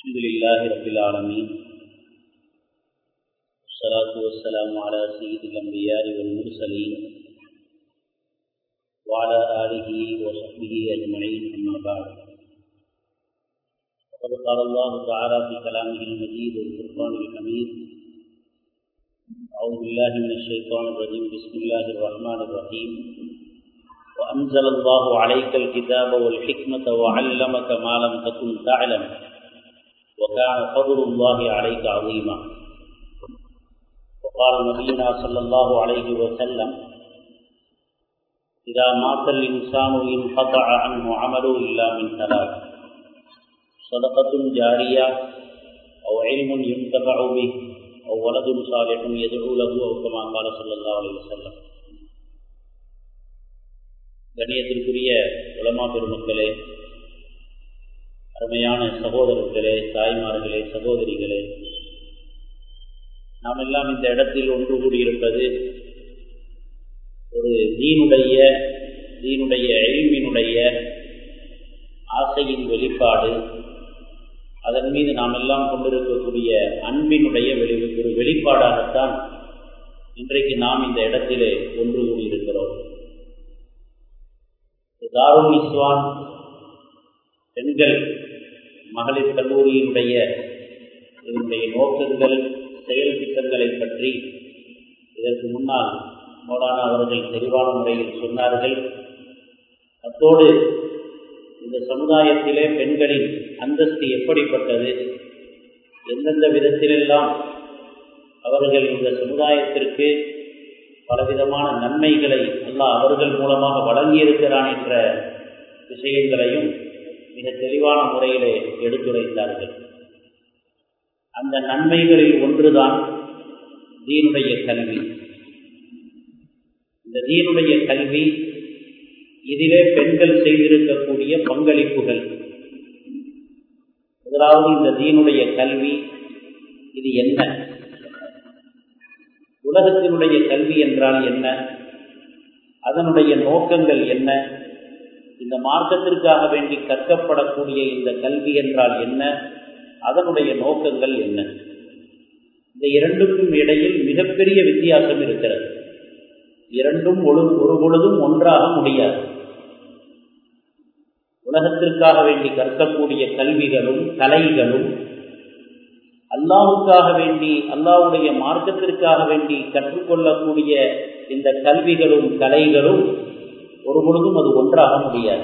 الحمد لله رب العالمين والصلاة والسلام على سيد الأنبياء والمرسلين وعلى آله وصحبه أجمعين أما بعد وقد قال الله تعالى في كلامه المجيد والفرقان الحميد أعوذ بالله من الشيطان الرجيم بسم الله الرحمن الرحيم وأنزل الله عليك الكتاب والحكمة وعلمك ما لم تكن تعلم وكان فضل الله عليك عظيما وقال نبينا صلى الله عليه وسلم إذا مات الإنسان انقطع عنه عمله إلا من ثلاث صدقة جارية أو علم ينتفع به أو ولد صالح يدعو له أو كما قال صلى الله عليه وسلم கண்ணியத்திற்குரிய உலமா பெருமக்களே அருமையான சகோதரர்களே தாய்மார்களே சகோதரிகளே நாம் எல்லாம் இந்த இடத்தில் ஒன்று கூடியிருப்பது ஒரு தீனுடைய தீனுடைய எளிமினுடைய ஆசையின் வெளிப்பாடு அதன் மீது நாம் எல்லாம் கொண்டிருக்கக்கூடிய அன்பினுடைய வெளி ஒரு வெளிப்பாடாகத்தான் இன்றைக்கு நாம் இந்த இடத்திலே ஒன்று கூடியிருக்கிறோம் தாருல் இஸ்வான் பெண்கள் மகளிர் கல்லூரியினுடைய இதனுடைய நோக்கங்கள் செயல் திட்டங்களை பற்றி இதற்கு முன்னால் மோடானா அவர்கள் தெளிவான முறையில் சொன்னார்கள் அத்தோடு இந்த சமுதாயத்திலே பெண்களின் அந்தஸ்து எப்படிப்பட்டது எந்தெந்த விதத்திலெல்லாம் அவர்கள் இந்த சமுதாயத்திற்கு பலவிதமான நன்மைகளை அல்லாஹ் அவர்கள் மூலமாக வழங்கியிருக்கிறான் என்ற விஷயங்களையும் மிக தெளிவான முறையிலே எடுத்துரைத்தார்கள் அந்த நன்மைகளில் ஒன்றுதான் தீனுடைய கல்வி இந்த தீனுடைய கல்வி இதிலே பெண்கள் செய்திருக்கக்கூடிய பங்களிப்புகள் முதலாவது இந்த தீனுடைய கல்வி இது என்ன உலகத்தினுடைய கல்வி என்றால் என்ன அதனுடைய நோக்கங்கள் என்ன இந்த மார்க்கத்திற்காக வேண்டி கற்கப்படக்கூடிய இந்த கல்வி என்றால் என்ன அதனுடைய நோக்கங்கள் என்ன இந்த இரண்டுக்கும் இடையில் மிகப்பெரிய வித்தியாசம் இருக்கிறது இரண்டும் ஒரு ஒரு பொழுதும் ஒன்றாக முடியாது உலகத்திற்காக வேண்டி கற்கக்கூடிய கல்விகளும் கலைகளும் அல்லாவுக்காக வேண்டி அல்லாவுடைய மார்க்கத்திற்காக வேண்டி கற்றுக்கொள்ளக்கூடிய இந்த கல்விகளும் கலைகளும் ஒரு பொழுதும் அது ஒன்றாக முடியாது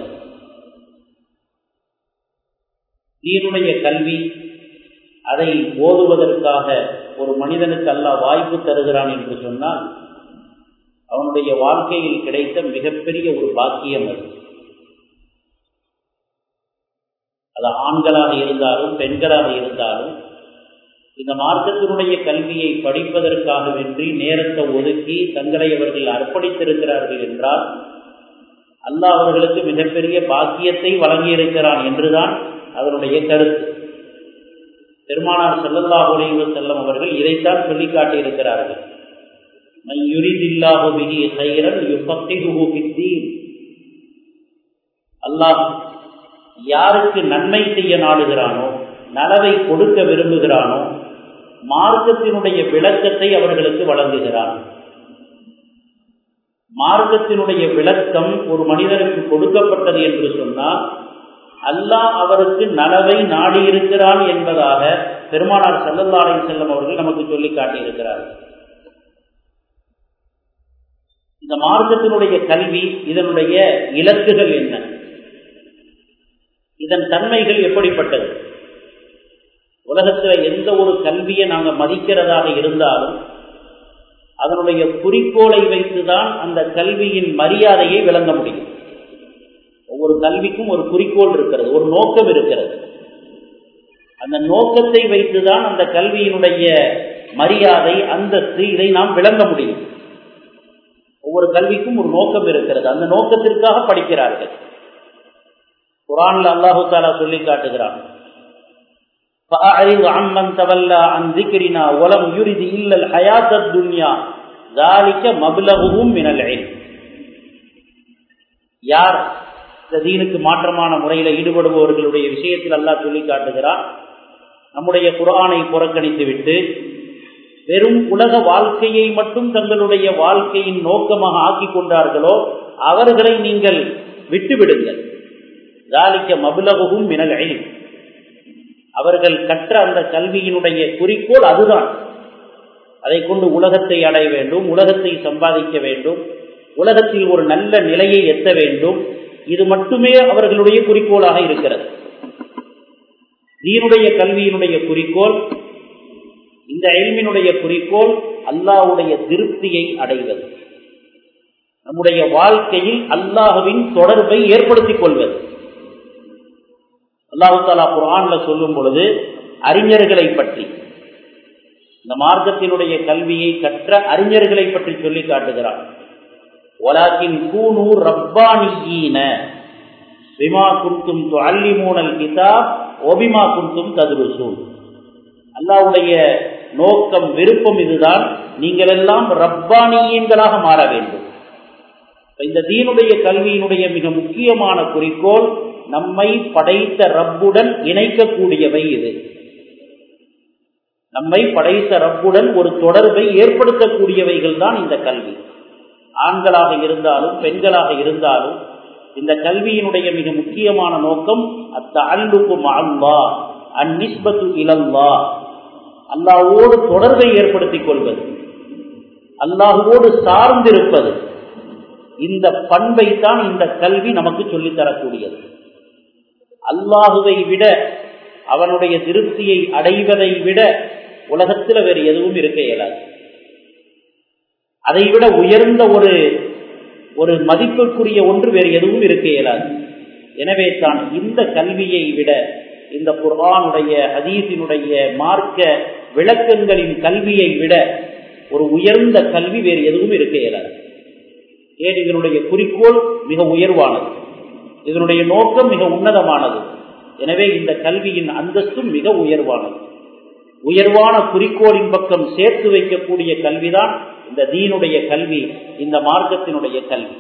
நீருடைய கல்வி அதை ஓதுவதற்காக ஒரு மனிதனுக்கு அல்லாஹ் வாய்ப்பு தருகிறான் என்று சொன்னால் அவனுடைய வாழ்க்கையில் கிடைத்த மிகப்பெரிய ஒரு பாக்கியம் அது அது ஆண்களாக இருந்தாலும் பெண்களாக இருந்தாலும் இந்த மார்க்கத்தினுடைய கல்வியை படிப்பதற்காக வென்றி நேரத்தை ஒதுக்கி தங்களை அவர்கள் அர்ப்பணித்திருக்கிறார்கள் என்றால் அல்லாஹ் அவர்களுக்கு மிகப்பெரிய பாக்கியத்தை வழங்கியிருக்கிறான் என்றுதான் அதனுடைய கருத்து பெருமானார் செல்லல்லாஹ் உலக செல்லம் அவர்கள் இதைத்தான் சொல்லி காட்டியிருக்கிறார்கள் அல்லாஹ் யாருக்கு நன்மை செய்ய நாடுகிறானோ நலவை கொடுக்க விரும்புகிறானோ மார்க்கத்தினுடைய விளக்கத்தை அவர்களுக்கு வழங்குகிறான் மார்க்கத்தினுடைய விளக்கம் ஒரு மனிதனுக்கு கொடுக்கப்பட்டது என்று சொன்னால் அல்லாஹ் அவருக்கு நலவை நாடி இருக்கிறான் என்பதாக பெருமானார் செல்லல்லாரை செல்லும் அவர்கள் நமக்கு சொல்லி காட்டியிருக்கிறார்கள் இந்த மார்க்கத்தினுடைய கல்வி இதனுடைய இலக்குகள் என்ன இதன் தன்மைகள் எப்படிப்பட்டது உலகத்தில் எந்த ஒரு கல்வியை நாங்கள் மதிக்கிறதாக இருந்தாலும் அதனுடைய குறிக்கோளை வைத்துதான் அந்த கல்வியின் மரியாதையை விளங்க முடியும் ஒவ்வொரு கல்விக்கும் ஒரு குறிக்கோள் இருக்கிறது ஒரு நோக்கம் இருக்கிறது அந்த நோக்கத்தை வைத்துதான் அந்த கல்வியினுடைய மரியாதை அந்தஸ்து இதை நாம் விளங்க முடியும் ஒவ்வொரு கல்விக்கும் ஒரு நோக்கம் இருக்கிறது அந்த நோக்கத்திற்காக படிக்கிறார்கள் குரான்ல அல்லாஹு தாலா சொல்லி காட்டுகிறான் فأعرض عمن تولى عن ذكرنا ولم يرد إلا الحياة الدنيا ذلك مبلغهم من العلم யார் இந்த தீனுக்கு மாற்றமான முறையில் ஈடுபடுபவர்களுடைய விஷயத்தில் அல்லாஹ் சொல்லி காட்டுகிறான் நம்முடைய குரானை புறக்கணித்துவிட்டு வெறும் உலக வாழ்க்கையை மட்டும் தங்களுடைய வாழ்க்கையின் நோக்கமாக ஆக்கிக் கொண்டார்களோ அவர்களை நீங்கள் விட்டுவிடுங்கள் தாலிக்க மபுலகவும் மினகை அவர்கள் கற்ற அந்த கல்வியினுடைய குறிக்கோள் அதுதான் அதை கொண்டு உலகத்தை அடைய வேண்டும் உலகத்தை சம்பாதிக்க வேண்டும் உலகத்தில் ஒரு நல்ல நிலையை எத்த வேண்டும் இது மட்டுமே அவர்களுடைய குறிக்கோளாக இருக்கிறது தீனுடைய கல்வியினுடைய குறிக்கோள் இந்த எல்மினுடைய குறிக்கோள் அல்லாவுடைய திருப்தியை அடைவது நம்முடைய வாழ்க்கையில் அல்லாஹுவின் தொடர்பை ஏற்படுத்திக் கொள்வது அல்லாஹு தாலா குரான்ல சொல்லும் பொழுது அறிஞர்களை பற்றி இந்த மார்க்கத்தினுடைய கல்வியை கற்ற அறிஞர்களை பற்றி சொல்லி காட்டுகிறார் ஒலாக்கின் கூனு ரப்பானியீன பிமா குந்தும் அல்லிமூனல் கிதாப் ஒபிமா குந்தும் ததுருசூல் அல்லாவுடைய நோக்கம் விருப்பம் இதுதான் நீங்கள் எல்லாம் ரப்பானியீன்களாக மாற வேண்டும் இந்த தீனுடைய கல்வியினுடைய மிக முக்கியமான குறிக்கோள் நம்மை படைத்த ரப்புடன் இணைக்கக்கூடியவை இது நம்மை படைத்த ரப்புடன் ஒரு தொடர்பை ஏற்படுத்தக்கூடியவைகள் தான் இந்த கல்வி ஆண்களாக இருந்தாலும் பெண்களாக இருந்தாலும் இந்த கல்வியினுடைய மிக முக்கியமான நோக்கம் அத்த அல்லுக்கும் அல்லா அந்நிஸ்பத்து இலல்லா அல்லாவோடு தொடர்பை ஏற்படுத்திக் கொள்வது அல்லாஹுவோடு சார்ந்திருப்பது இந்த பண்பை தான் இந்த கல்வி நமக்கு சொல்லித்தரக்கூடியது அல்லாஹுவை விட அவனுடைய திருப்தியை அடைவதை விட உலகத்தில் வேறு எதுவும் இருக்க இயலாது அதை விட உயர்ந்த ஒரு ஒரு மதிப்புக்குரிய ஒன்று வேறு எதுவும் இருக்க இயலாது எனவே தான் இந்த கல்வியை விட இந்த குர்ஆனுடைய ஹதீஸினுடைய மார்க்க விளக்கங்களின் கல்வியை விட ஒரு உயர்ந்த கல்வி வேறு எதுவும் இருக்க இயலாது ஏன் இதனுடைய குறிக்கோள் மிக உயர்வானது இதனுடைய நோக்கம் மிக உன்னதமானது எனவே இந்த கல்வியின் அந்தஸ்தும் மிக உயர்வானது உயர்வான குறிக்கோளின் பக்கம் சேர்த்து வைக்கக்கூடிய கல்விதான் இந்த தீனுடைய கல்வி இந்த மார்க்கத்தினுடைய கல்வி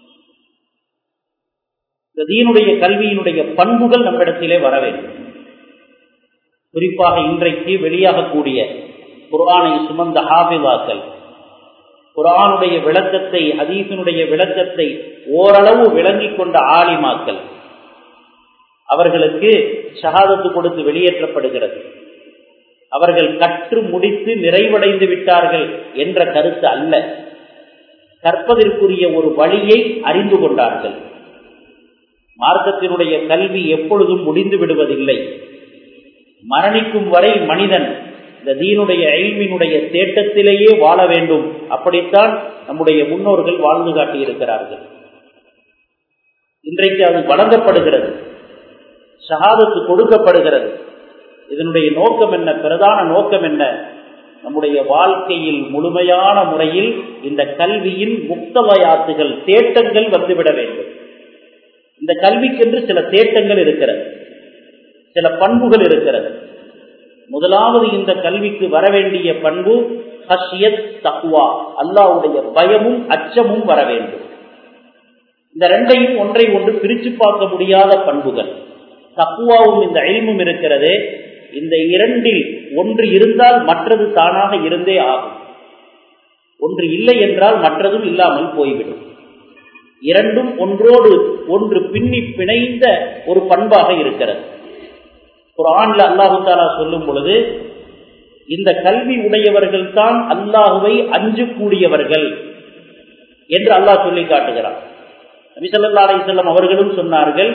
இந்த தீனுடைய கல்வியினுடைய பண்புகள் நம்மிடத்திலே வர வேண்டும் குறிப்பாக இன்றைக்கு வெளியாகக்கூடிய குர்ஆனை சுமந்த ஹாபிவாக்கள் குரானுடைய விளக்கத்தை ஹதீசனுடைய விளக்கத்தை ஓரளவு விளங்கிக் கொண்ட ஆலிமாக்கள் அவர்களுக்கு ஷஹாதத்து கொடுத்து வெளியேற்றப்படுகிறது அவர்கள் கற்று முடித்து நிறைவடைந்து விட்டார்கள் என்ற கருத்து அல்ல கற்பதற்குரிய ஒரு வழியை அறிந்து கொண்டார்கள் மார்க்கத்தினுடைய கல்வி எப்பொழுதும் முடிந்து விடுவதில்லை மரணிக்கும் வரை மனிதன் இந்த தீனுடைய ஐல்மினுடைய தேட்டத்திலேயே வாழ வேண்டும் அப்படித்தான் நம்முடைய முன்னோர்கள் வாழ்ந்து காட்டியிருக்கிறார்கள் இன்றைக்கு அது வழங்கப்படுகிறது ஷஹாதத்து கொடுக்கப்படுகிறது இதனுடைய நோக்கம் என்ன பிரதான நோக்கம் என்ன நம்முடைய வாழ்க்கையில் முழுமையான முறையில் இந்த கல்வியின் முக்தவயாத்துகள் தேட்டங்கள் வந்துவிட வேண்டும் இந்த கல்விக்கென்று சில தேட்டங்கள் இருக்கிறது சில பண்புகள் இருக்கிறது முதலாவது இந்த கல்விக்கு வர வேண்டிய பண்பு ஹஷியத் தக்குவா அல்லாவுடைய பயமும் அச்சமும் வர வேண்டும் இந்த ரெண்டையும் ஒன்றை ஒன்று பிரித்து பார்க்க முடியாத பண்புகள் தக்குவாவும் இந்த எல்மும் இருக்கிறதே இந்த இரண்டில் ஒன்று இருந்தால் மற்றது தானாக இருந்தே ஆகும் ஒன்று இல்லை என்றால் மற்றதும் இல்லாமல் போய்விடும் இரண்டும் ஒன்றோடு ஒன்று பின்னி பிணைந்த ஒரு பண்பாக இருக்கிறது குரான்ல அல்லாஹு தாலா சொல்லும் பொழுது இந்த கல்வி உடையவர்கள் தான் அல்லாஹுவை அஞ்சு கூடியவர்கள் என்று அல்லாஹ் சொல்லி காட்டுகிறார் நபிசல்லா அலிசல்லம் அவர்களும் சொன்னார்கள்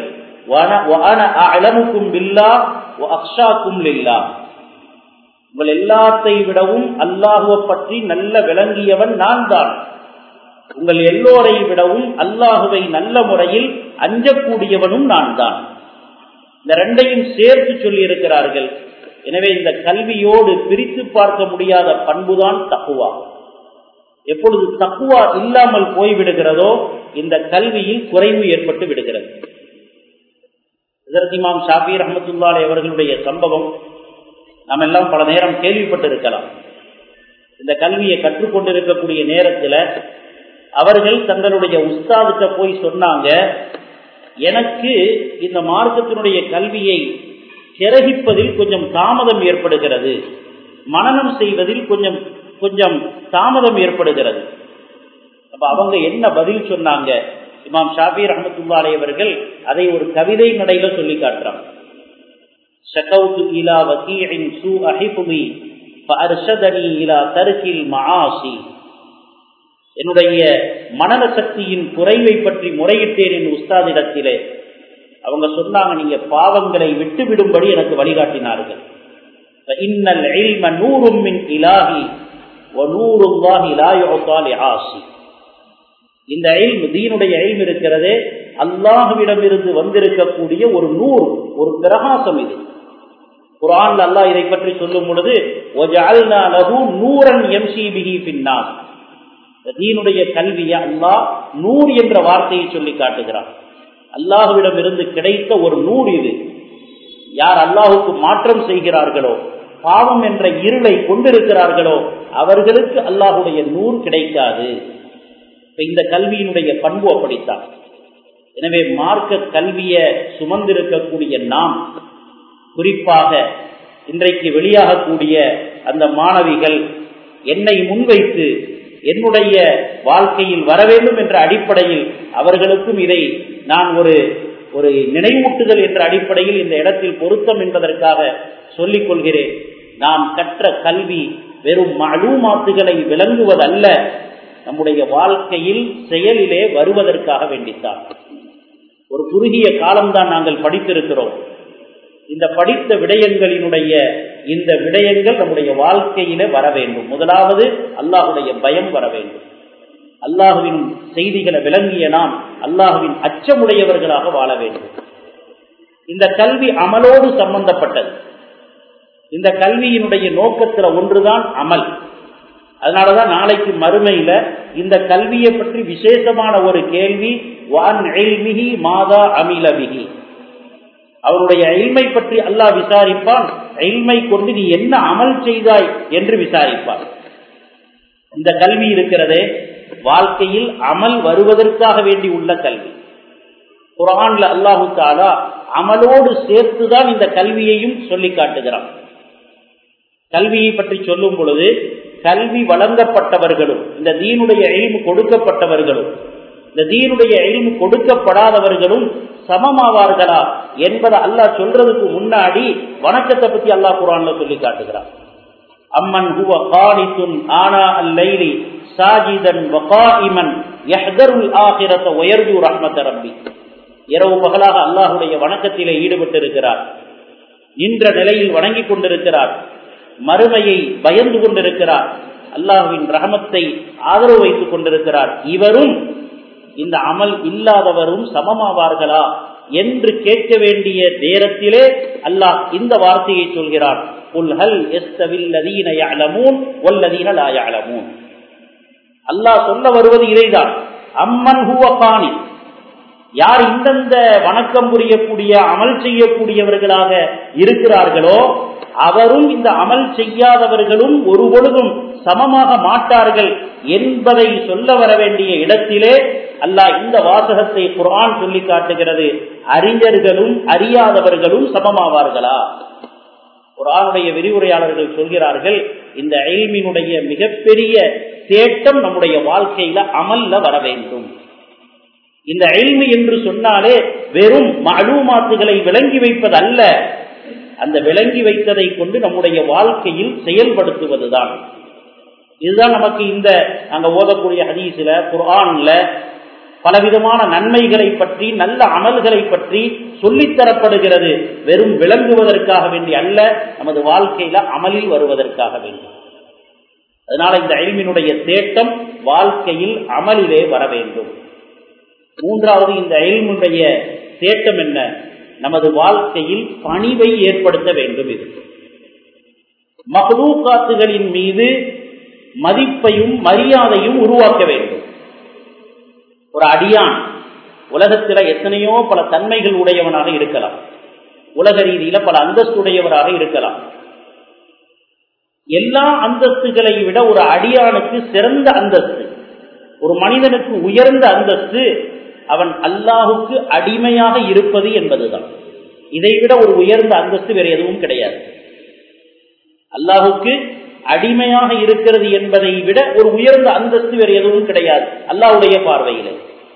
உங்கள் எல்லாத்தை விடவும் அல்லாஹுவை பற்றி நல்ல விளங்கியவன் நான் தான் உங்கள் எல்லோரை விடவும் அல்லாஹுவை நல்ல முறையில் அஞ்சக்கூடியவனும் நான் தான் இந்த ரெண்டையும் சேர்த்து சொல்லி இருக்கிறார்கள் எனவே இந்த கல்வியோடு பிரித்து பார்க்க முடியாத பண்புதான் தக்குவா எப்பொழுது தக்குவா இல்லாமல் போய்விடுகிறதோ இந்த கல்வியில் குறைவு ஏற்பட்டு விடுகிறது இமாம் ஷாபி ரஹமத்துல்லாலே அவர்களுடைய சம்பவம் நாம் எல்லாம் பல நேரம் கேள்விப்பட்டு இருக்கலாம் இந்த கல்வியை கற்றுக்கொண்டிருக்கக்கூடிய நேரத்தில் அவர்கள் தங்களுடைய உஸ்தாதுக்க போய் சொன்னாங்க எனக்கு இந்த மார்க்கத்தினுடைய கல்வியை கிரகிப்பதில் கொஞ்சம் தாமதம் ஏற்படுகிறது மனநம் செய்வதில் கொஞ்சம் கொஞ்சம் தாமதம் ஏற்படுகிறது அப்ப அவங்க என்ன பதில் சொன்னாங்க இமாம் ஷாபி ரஹமத்துல்லாலே அவர்கள் அதை ஒரு கவிதை நடையில சொல்லி காட்டுறாங்க ஷகவுத்து இலா வக்கீஇன் சூ அஹிபுமி ஃபஅர்ஷதனி இலா தர்கில் மஆசி என்னுடைய மனன சக்தியின் குறைவை பற்றி முறையிட்டேன் என் உஸ்தாதிடத்திலே அவங்க சொன்னாங்க நீங்க பாவங்களை விட்டு விடும்படி எனக்கு வழிகாட்டினார்கள் இன்னல் இல்ம நூறும் மின் இலாஹி நூறுல்லாஹி லா யுஅதா லிஆசி இந்த இல்ம் தீனுடைய இல்ம் இருக்கிறதே அல்லாஹ்விடமிருந்து வந்திருக்கக்கூடிய ஒரு நூறு ஒரு பிரகாசம் இது குரான் அல்லாஹ் இதை பற்றி சொல்லும் பொழுது وَجَعَلْنَا لَهُ نُورًا يَمْشِي بِهِ فِي النَّاسِ தீனுடைய கல்வியை அல்லாஹ் நூறு என்ற வார்த்தையை சொல்லி காட்டுகிறான் அல்லாஹுவிடம் இருந்து கிடைத்த ஒரு நூறு இது யார் அல்லாஹுக்கு மாற்றம் செய்கிறார்களோ பாவம் என்ற இருளை கொண்டிருக்கிறார்களோ அவர்களுக்கு அல்லாஹுடைய நூறு கிடைக்காது இந்த கல்வியினுடைய பண்பு அப்படித்தான் எனவே மார்க்க கல்வியை சுமந்திருக்கக்கூடிய நாம் குறிப்பாக இன்றைக்கு வெளியாகக்கூடிய அந்த மாணவிகள் என்னை முன்வைத்து என்னுடைய வாழ்க்கையில் வர வேண்டும் என்ற அடிப்படையில் அவர்களுக்கும் இதை நான் ஒரு ஒரு நினைவூட்டுதல் என்ற அடிப்படையில் இந்த இடத்தில் பொருத்தம் என்பதற்காக சொல்லிக் கொள்கிறேன் நாம் கற்ற கல்வி வெறும் மழுமாத்துகளை விளங்குவதல்ல நம்முடைய வாழ்க்கையில் செயலிலே வருவதற்காக வேண்டித்தான் ஒரு குறுகிய காலம்தான் நாங்கள் படித்திருக்கிறோம் இந்த படித்த விடயங்களினுடைய இந்த விடயங்கள் நம்முடைய வாழ்க்கையில வர வேண்டும் முதலாவது அல்லாஹுடைய பயம் வர வேண்டும் அல்லாஹுவின் செய்திகளை விளங்கிய நாம் அல்லாஹுவின் அச்சமுடையவர்களாக வாழ வேண்டும் இந்த கல்வி அமலோடு சம்பந்தப்பட்டது இந்த கல்வியினுடைய நோக்கத்துல ஒன்றுதான் அமல் அதனாலதான் நாளைக்கு மறுமையில இந்த கல்வியை பற்றி விசேஷமான ஒரு கேள்வி வான் மாதா அமிலபிகி அவருடைய எல்மை பற்றி அல்லாஹ் விசாரிப்பான் எல்மை கொண்டு நீ என்ன அமல் செய்தாய் என்று விசாரிப்பான் இந்த கல்வி இருக்கிறதே வாழ்க்கையில் அமல் வருவதற்காக வேண்டி உள்ள கல்வி குரான்ல அல்லாஹு தாலா அமலோடு சேர்த்துதான் இந்த கல்வியையும் சொல்லி காட்டுகிறான் கல்வியை பற்றி சொல்லும் பொழுது கல்வி வழங்கப்பட்டவர்களும் இந்த தீனுடைய எழிவு கொடுக்கப்பட்டவர்களும் இந்த தீனுடைய எழிவு கொடுக்கப்படாதவர்களும் சமமாவார்களா என்பதை அல்லாஹ் சொல்றதுக்கு முன்னாடி வணக்கத்தை பத்தி அல்லாஹ் குரான்ல சொல்லி காட்டுகிறான் அம்மன் ஹுவ காணித்துன் ஆனா அல்லைலி சாஜிதன் வகாயிமன் யஹ்தருல் ஆகிரத உயர்வு ரஹ்மத ரப்பி இரவு பகலாக அல்லாஹுடைய வணக்கத்திலே ஈடுபட்டு இருக்கிறார் நின்ற நிலையில் வணங்கி கொண்டிருக்கிறார் மறுமையை பயந்து கொண்டிருக்கிறார் அல்லாஹுவின் ரஹமத்தை ஆதரவு வைத்துக் கொண்டிருக்கிறார் இவரும் இந்த அமல் இல்லாதவரும் சமமாவார்களா என்று கேட்க வேண்டிய நேரத்திலே அல்லாஹ் இந்த வார்த்தையை சொல்கிறான் அல்லாஹ் சொல்ல வருவது இதைதான் அம்மன் ஹுவ காணி யார் இந்தந்த வணக்கம் புரியக்கூடிய அமல் செய்யக்கூடியவர்களாக இருக்கிறார்களோ அவரும் இந்த அமல் செய்யாதவர்களும் ஒரு பொழுதும் சமமாக மாட்டார்கள் என்பதை சொல்ல வர வேண்டிய இடத்திலே அல்லாஹ் இந்த வாசகத்தை குரான் சொல்லி காட்டுகிறது அறிஞர்களும் அறியாதவர்களும் சமமாவார்களா குரானுடைய விரிவுரையாளர்கள் சொல்கிறார்கள் இந்த எல்மினுடைய மிகப்பெரிய தேட்டம் நம்முடைய வாழ்க்கையில அமல்ல வர வேண்டும் இந்த எல்மி என்று சொன்னாலே வெறும் மழுமாத்துகளை விளங்கி வைப்பது அல்ல அந்த விளங்கி வைத்ததை கொண்டு நம்முடைய வாழ்க்கையில் செயல்படுத்துவதுதான் இதுதான் நமக்கு இந்த நாங்க ஓதக்கூடிய ஹதீஸ்ல குர்ஆன்ல பலவிதமான நன்மைகளை பற்றி நல்ல அமல்களை பற்றி சொல்லித்தரப்படுகிறது வெறும் விளங்குவதற்காக வேண்டி அல்ல நமது வாழ்க்கையில அமலில் வருவதற்காக வேண்டி அதனால இந்த அயல்மினுடைய தேட்டம் வாழ்க்கையில் அமலிலே வர வேண்டும் மூன்றாவது இந்த அயல்முடைய தேட்டம் என்ன நமது வாழ்க்கையில் பணிவை ஏற்படுத்த வேண்டும் இது மகளூக்காத்துகளின் மீது மதிப்பையும் மரியாதையும் உருவாக்க வேண்டும் ஒரு அடியான் உலகத்தில் எத்தனையோ பல தன்மைகள் உடையவனாக இருக்கலாம் உலக ரீதியில பல அந்தஸ்துடையவராக இருக்கலாம் எல்லா அந்தஸ்துகளை விட ஒரு அடியானுக்கு சிறந்த அந்தஸ்து ஒரு மனிதனுக்கு உயர்ந்த அந்தஸ்து அவன் அல்லாஹுக்கு அடிமையாக இருப்பது என்பதுதான் இதைவிட ஒரு உயர்ந்த அந்தஸ்து வேற எதுவும் கிடையாது அல்லாஹுக்கு அடிமையாக இருக்கிறது என்பதை விட ஒரு உயர்ந்த அந்தஸ்து வேறு எதுவும் கிடையாது அல்லாஹுடைய பார்வையில்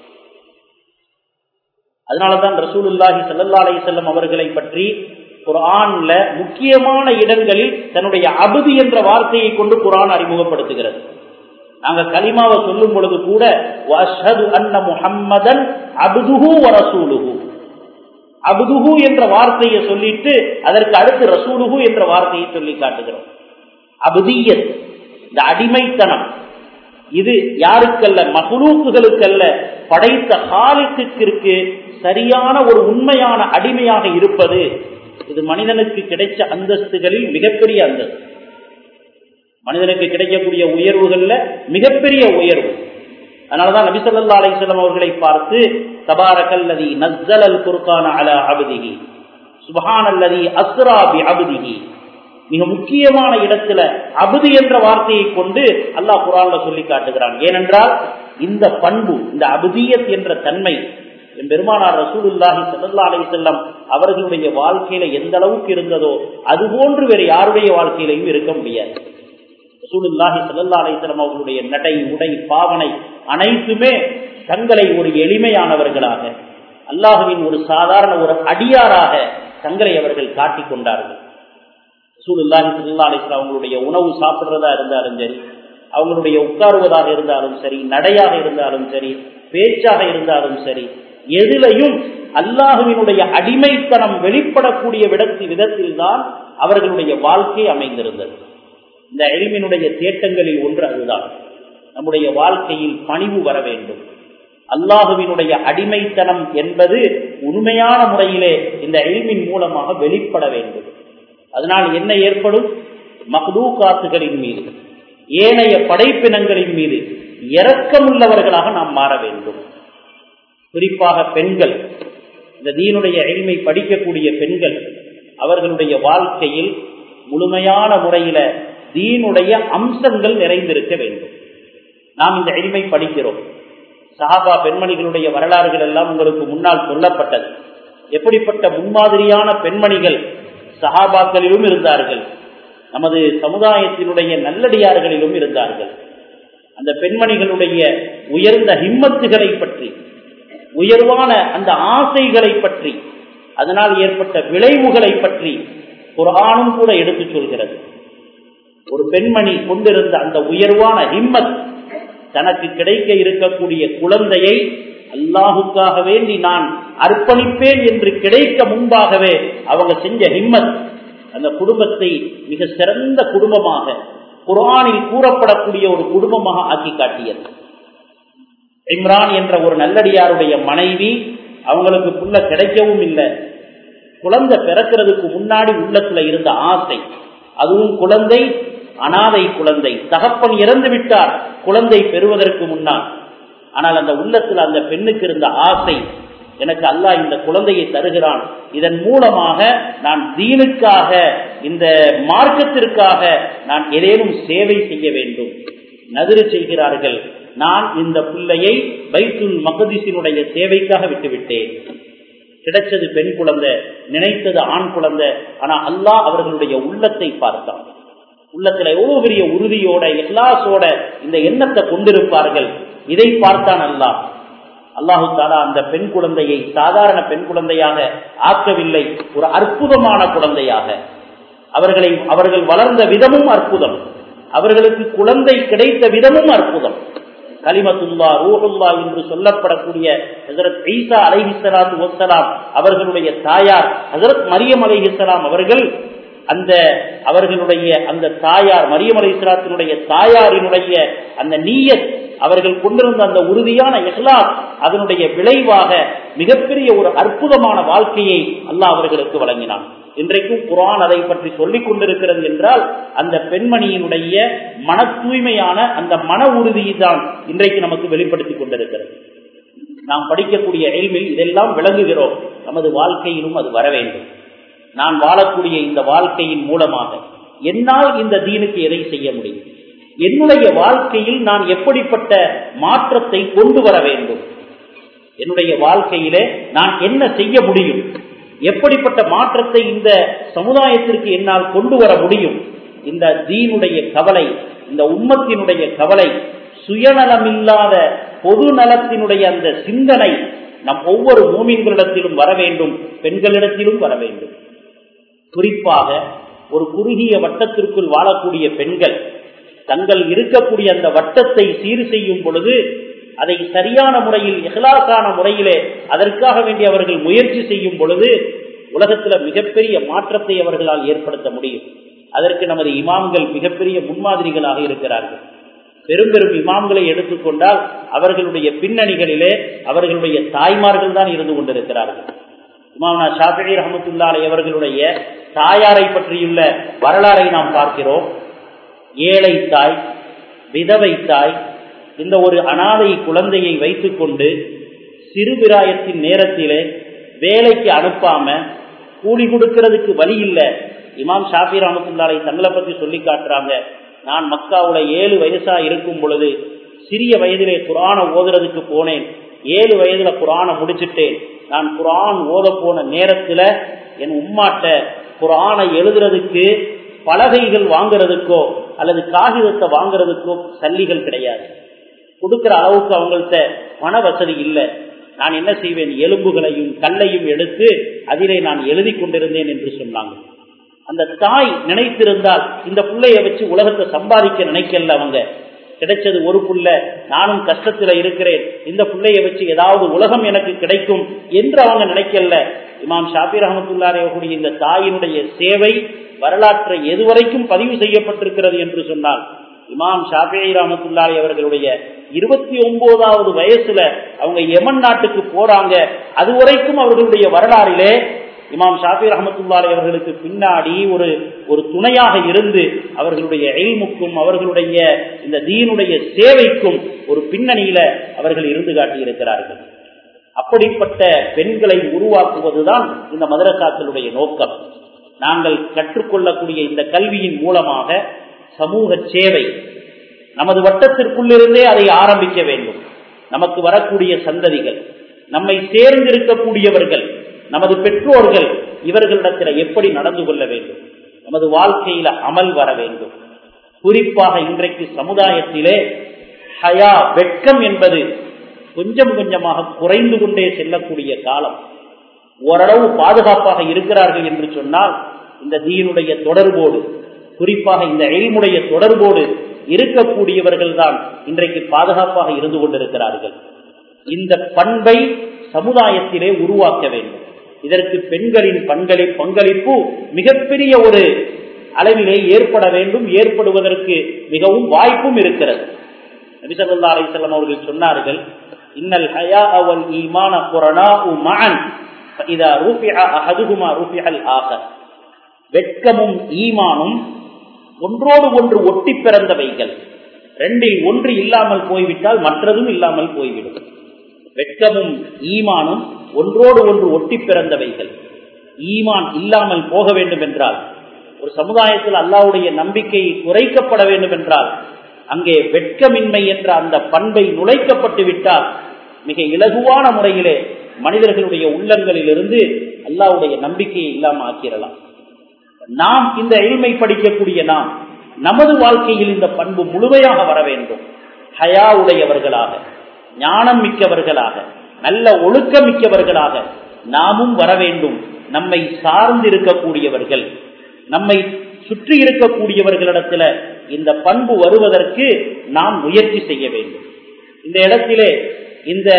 அதனாலதான் ரசூலுல்லாஹி சல்லா அலி செல்லம் அவர்களை பற்றி குரான்ல முக்கியமான இடங்களில் தன்னுடைய அபுதி என்ற வார்த்தையை கொண்டு குரான் அறிமுகப்படுத்துகிறது நாங்க கலிமாவை சொல்லும் பொழுது கூட அன்ன முஹம்மதன் அபுதுஹு வரசூலுஹு அபுதுஹு என்ற வார்த்தையை சொல்லிட்டு அதற்கு அடுத்து ரசூலுஹு என்ற வார்த்தையை சொல்லி காட்டுகிறோம் அபுதியத் இந்த அடிமைத்தனம் இது யாருக்கல்ல மகுலூக்குகளுக்கல்ல படைத்த காலிக்கு சரியான ஒரு உண்மையான அடிமையாக இருப்பது இது மனிதனுக்கு கிடைச்ச அந்தஸ்துகளில் மிகப்பெரிய அந்தஸ்து மனிதனுக்கு கிடைக்கக்கூடிய உயர்வுகள்ல மிகப்பெரிய உயர்வு அதனாலதான் நபிசல்லா அலிஸ்லாம் அவர்களை பார்த்து தபாரகல்லதி நஸ்ஸல் அல் குர்கான அல அபதிகி சுபஹான் அல்லதி அஸ்ராபி அபதிகி மிக முக்கியமான இடத்துல அபுதி என்ற வார்த்தையை கொண்டு அல்லாஹ் குரான்ல சொல்லி காட்டுகிறான் ஏனென்றால் இந்த பண்பு இந்த அபுதியத் என்ற தன்மை என் பெருமானார் ரசூலுல்லாஹி சல்லா அலி செல்லம் அவர்களுடைய வாழ்க்கையில எந்த அளவுக்கு இருந்ததோ அது போன்று வேறு யாருடைய வாழ்க்கையிலையும் இருக்க முடியாது ரசூலுல்லாஹி சல்லா அலிஸ்லாம் அவர்களுடைய நடை உடை பாவனை அனைத்துமே தங்களை ஒரு எளிமையானவர்களாக அல்லாஹுவின் ஒரு சாதாரண ஒரு அடியாராக தங்களை அவர்கள் காட்டிக் கொண்டார்கள் ரசூலுல்லாஹி சல்லா அலிஸ்லாம் அவங்களுடைய உணவு சாப்பிடுறதா இருந்தாலும் சரி அவங்களுடைய உட்காருவதாக இருந்தாலும் சரி நடையாக இருந்தாலும் சரி பேச்சாக இருந்தாலும் சரி எதிலையும் அல்லாஹுவினுடைய அடிமைத்தனம் வெளிப்படக்கூடிய விடத்தில் விதத்தில் தான் அவர்களுடைய வாழ்க்கை அமைந்திருந்தது இந்த எளிமினுடைய தேட்டங்களில் ஒன்று அதுதான் நம்முடைய வாழ்க்கையில் பணிவு வர வேண்டும் அல்லாஹுவினுடைய அடிமைத்தனம் என்பது உண்மையான முறையிலே இந்த எளிமின் மூலமாக வெளிப்பட வேண்டும் அதனால் என்ன ஏற்படும் மஹ்தூகாத்துகளின் மீது ஏனைய படைப்பினங்களின் மீது இரக்கமுள்ளவர்களாக நாம் மாற வேண்டும் குறிப்பாக பெண்கள் இந்த தீனுடைய எளிமை படிக்கக்கூடிய பெண்கள் அவர்களுடைய வாழ்க்கையில் முழுமையான முறையில தீனுடைய அம்சங்கள் நிறைந்திருக்க வேண்டும் நாம் இந்த எளிமை படிக்கிறோம் சஹாபா பெண்மணிகளுடைய வரலாறுகள் எல்லாம் உங்களுக்கு முன்னால் சொல்லப்பட்டது எப்படிப்பட்ட முன்மாதிரியான பெண்மணிகள் சஹாபாக்களிலும் இருந்தார்கள் நமது சமுதாயத்தினுடைய நல்லடியார்களிலும் இருந்தார்கள் அந்த பெண்மணிகளுடைய உயர்ந்த ஹிம்மத்துகளை பற்றி உயர்வான அந்த ஆசைகளை பற்றி அதனால் ஏற்பட்ட விளைவுகளை பற்றி குரானும் கூட எடுத்து சொல்கிறது ஒரு பெண்மணி கொண்டிருந்த அந்த உயர்வான ஹிம்மத் தனக்கு கிடைக்க இருக்கக்கூடிய குழந்தையை அல்லாஹுக்காக வேண்டி நான் அர்ப்பணிப்பேன் என்று கிடைக்க முன்பாகவே அவங்க செஞ்ச ஹிம்மத் அந்த குடும்பத்தை மிக சிறந்த குடும்பமாக குரானில் கூறப்படக்கூடிய ஒரு குடும்பமாக ஆக்கி காட்டியது இம்ரான் என்ற ஒரு நல்லடியாருடைய மனைவி அவங்களுக்கு புள்ள கிடைக்கவும் இல்லை குழந்தை பிறக்கிறதுக்கு முன்னாடி உள்ளத்துல இருந்த ஆசை அதுவும் குழந்தை அனாதை குழந்தை தகப்பன் இறந்து விட்டார் குழந்தை பெறுவதற்கு முன்னால் ஆனால் அந்த உள்ளத்தில் அந்த பெண்ணுக்கு இருந்த ஆசை எனக்கு அல்லாஹ் இந்த குழந்தையை தருகிறான் இதன் மூலமாக நான் தீனுக்காக இந்த மார்க்கத்திற்காக நான் ஏதேனும் சேவை செய்ய வேண்டும் நதிரு செய்கிறார்கள் நான் இந்த பிள்ளையை பைத்துல் மகதிசினுடைய சேவைக்காக விட்டுவிட்டேன் கிடைச்சது பெண் குழந்தை நினைத்தது ஆண் குழந்தை ஆனா அல்லாஹ் அவர்களுடைய உள்ளத்தை பார்த்தான் உள்ளத்துல எவ்வளவு பெரிய உறுதியோட எல்லாசோட இந்த எண்ணத்தை கொண்டிருப்பார்கள் இதை பார்த்தான் அல்லாஹ் அல்லாஹு தாலா அந்த பெண் குழந்தையை சாதாரண பெண் குழந்தையாக ஆக்கவில்லை ஒரு அற்புதமான குழந்தையாக அவர்களை அவர்கள் வளர்ந்த விதமும் அற்புதம் அவர்களுக்கு குழந்தை கிடைத்த விதமும் அற்புதம் கலிமத்துல்லா ரூஹுல்லா என்று சொல்லப்படக்கூடிய ஹசரத் ஈசா அலைஹிஸ்லாத்து வசலாம் அவர்களுடைய தாயார் ஹசரத் மரியம் அலைஹிஸ்லாம் அவர்கள் அந்த அவர்களுடைய அந்த தாயார் மரியம் அலை இஸ்லாத்தினுடைய தாயாரினுடைய அந்த நீயத் அவர்கள் கொண்டிருந்த அந்த உறுதியான இஹ்லாஸ் அதனுடைய விளைவாக மிகப்பெரிய ஒரு அற்புதமான வாழ்க்கையை அல்லாஹ் அவர்களுக்கு வழங்கினான் இன்றைக்கும் குரான் அதை பற்றி சொல்லிக் கொண்டிருக்கிறது என்றால் அந்த பெண்மணியினுடைய மன தூய்மையான அந்த மன உறுதியை தான் இன்றைக்கு நமக்கு வெளிப்படுத்திக் கொண்டிருக்கிறது நாம் படிக்கக்கூடிய எல்மில் இதெல்லாம் விளங்குகிறோம் நமது வாழ்க்கையிலும் அது வர வேண்டும் நான் வாழக்கூடிய இந்த வாழ்க்கையின் மூலமாக என்னால் இந்த தீனுக்கு எதை செய்ய முடியும் என்னுடைய வாழ்க்கையில் நான் எப்படிப்பட்ட மாற்றத்தை கொண்டு வர வேண்டும் என்னுடைய வாழ்க்கையிலே நான் என்ன செய்ய முடியும் எப்படிப்பட்ட மாற்றத்தை இந்த சமுதாயத்திற்கு என்னால் கொண்டு வர முடியும் இந்த தீனுடைய கவலை இந்த உம்மத்தினுடைய கவலை சுயநலமில்லாத பொது நலத்தினுடைய அந்த சிந்தனை நம் ஒவ்வொரு மூமின்களிடத்திலும் வர வேண்டும் பெண்களிடத்திலும் வர வேண்டும் குறிப்பாக ஒரு குறுகிய வட்டத்திற்குள் வாழக்கூடிய பெண்கள் தங்கள் இருக்கக்கூடிய அந்த வட்டத்தை சீர் செய்யும் பொழுது அதை சரியான முறையில் இஹ்லாசான முறையிலே அதற்காக வேண்டி அவர்கள் முயற்சி செய்யும் பொழுது உலகத்துல மிகப்பெரிய மாற்றத்தை அவர்களால் ஏற்படுத்த முடியும் அதற்கு நமது இமாம்கள் மிகப்பெரிய முன்மாதிரிகளாக இருக்கிறார்கள் பெரும் பெரும் இமாம்களை எடுத்துக்கொண்டால் அவர்களுடைய பின்னணிகளிலே அவர்களுடைய தாய்மார்கள் தான் இருந்து கொண்டிருக்கிறார்கள் இமாம்னா ஷாஃபி ரஹமத்துல்லாலை அவர்களுடைய தாயாரை பற்றியுள்ள வரலாறை நாம் பார்க்கிறோம் ஏழை தாய் விதவை தாய் இந்த ஒரு அனாதை குழந்தையை வைத்துக்கொண்டு சிறுபிராயத்தின் நேரத்திலே வேலைக்கு அனுப்பாம கூலி கொடுக்கிறதுக்கு வழி இல்லை இமாம் ஷாஃபி ரஹமத்துல்லாலை தங்களை பத்தி சொல்லி காட்டுறாங்க நான் மக்காவுல ஏழு வயசா இருக்கும் பொழுது சிறிய வயதிலே குரான ஓதுறதுக்கு போனேன் ஏழு வயதுல குரான முடிச்சுட்டேன் நான் குரான் ஓத போன நேரத்துல என் உம்மாட்ட குரானை எழுதுறதுக்கு பலகைகள் வாங்குறதுக்கோ அல்லது காகிதத்தை வாங்குறதுக்கோ சல்லிகள் கிடையாது கொடுக்கிற அளவுக்கு அவங்கள்ட்ட பண வசதி இல்லை நான் என்ன செய்வேன் எலும்புகளையும் கல்லையும் எடுத்து அதிலே நான் எழுதி கொண்டிருந்தேன் என்று சொன்னாங்க அந்த தாய் நினைத்திருந்தால் இந்த பிள்ளைய வச்சு உலகத்தை சம்பாதிக்க நினைக்கல அவங்க கிடைச்சது ஒரு புள்ள நானும் கஷ்டத்துல இருக்கிறேன் இந்த பிள்ளைய வச்சு ஏதாவது உலகம் எனக்கு கிடைக்கும் என்று அவங்க நினைக்கல இமாம் ஷாபி ரஹமத்துல்லாரையக்கூடிய இந்த தாயினுடைய சேவை வரலாற்றை எதுவரைக்கும் பதிவு செய்யப்பட்டிருக்கிறது என்று சொன்னால் இமாம் ஷாபி ரஹமத்துல்லாரி அவர்களுடைய இருபத்தி ஒன்பதாவது வயசுல அவங்க யமன் நாட்டுக்கு போறாங்க அது வரைக்கும் அவர்களுடைய வரலாறிலே இமாம் ஷாஃபி ரஹமத்துல்லாரி அவர்களுக்கு பின்னாடி ஒரு ஒரு துணையாக இருந்து அவர்களுடைய எய்முக்கும் அவர்களுடைய இந்த தீனுடைய சேவைக்கும் ஒரு பின்னணியில அவர்கள் இருந்து காட்டியிருக்கிறார்கள் அப்படிப்பட்ட பெண்களை உருவாக்குவதுதான் இந்த மதரசாக்களுடைய நோக்கம் நாங்கள் கற்றுக்கொள்ளக்கூடிய இந்த கல்வியின் மூலமாக சமூக சேவை நமது வட்டத்திற்குள்ளிருந்தே அதை ஆரம்பிக்க வேண்டும் நமக்கு வரக்கூடிய சந்ததிகள் நம்மை சேர்ந்திருக்கக்கூடியவர்கள் நமது பெற்றோர்கள் இவர்களிடத்தில் எப்படி நடந்து கொள்ள வேண்டும் நமது வாழ்க்கையில அமல் வர வேண்டும் குறிப்பாக இன்றைக்கு சமுதாயத்திலே ஹயா வெட்கம் என்பது கொஞ்சம் கொஞ்சமாக குறைந்து கொண்டே செல்லக்கூடிய காலம் ஓரளவு பாதுகாப்பாக இருக்கிறார்கள் என்று சொன்னால் இந்த தீனுடைய தொடர்போடு குறிப்பாக இந்த எய்முடைய தொடர்போடு இருக்கக்கூடியவர்கள் தான் இன்றைக்கு பாதுகாப்பாக இருந்து கொண்டிருக்கிறார்கள் இந்த பண்பை சமுதாயத்திலே உருவாக்க வேண்டும் இதற்கு பெண்களின் பங்களி பங்களிப்பு மிகப்பெரிய ஒரு அளவிலே ஏற்பட வேண்டும் ஏற்படுவதற்கு மிகவும் வாய்ப்பும் இருக்கிறது நபிசல்லா அலிசல்லாம் அவர்கள் சொன்னார்கள் இன்னல் ஹயா அவல் ஈமான குரணா மகன் இதா ரூபியா அஹதுகுமா ரூபியல் ஆக வெட்கமும் ஈமானும் ஒன்றோடு ஒன்று ஒட்டி பிறந்தவைகள் ரெண்டில் ஒன்று இல்லாமல் போய்விட்டால் மற்றதும் இல்லாமல் போய்விடும் வெட்கமும் ஈமானும் ஒன்றோடு ஒன்று ஒட்டி பிறந்தவைகள் ஈமான் இல்லாமல் போக வேண்டும் என்றால் ஒரு சமுதாயத்தில் அல்லாவுடைய நம்பிக்கை குறைக்கப்பட வேண்டும் என்றால் அங்கே வெட்கமின்மை என்ற அந்த பண்பை நுழைக்கப்பட்டு விட்டால் மிக இலகுவான முறையிலே மனிதர்களுடைய உள்ளங்களிலிருந்து அல்லாவுடைய நம்பிக்கையை இல்லாமல் ஆக்கிடலாம் நாம் இந்த எளிமை படிக்கக்கூடிய நாம் நமது வாழ்க்கையில் இந்த பண்பு முழுமையாக வர வேண்டும் ஹயா உடையவர்களாக ஞானம் மிக்கவர்களாக நல்ல ஒழுக்கம் மிக்கவர்களாக நாமும் வர வேண்டும் நம்மை சார்ந்து இருக்கக்கூடியவர்கள் நம்மை சுற்றி இருக்கக்கூடியவர்களிடத்துல இந்த பண்பு வருவதற்கு நாம் முயற்சி செய்ய வேண்டும் இந்த இடத்திலே இந்த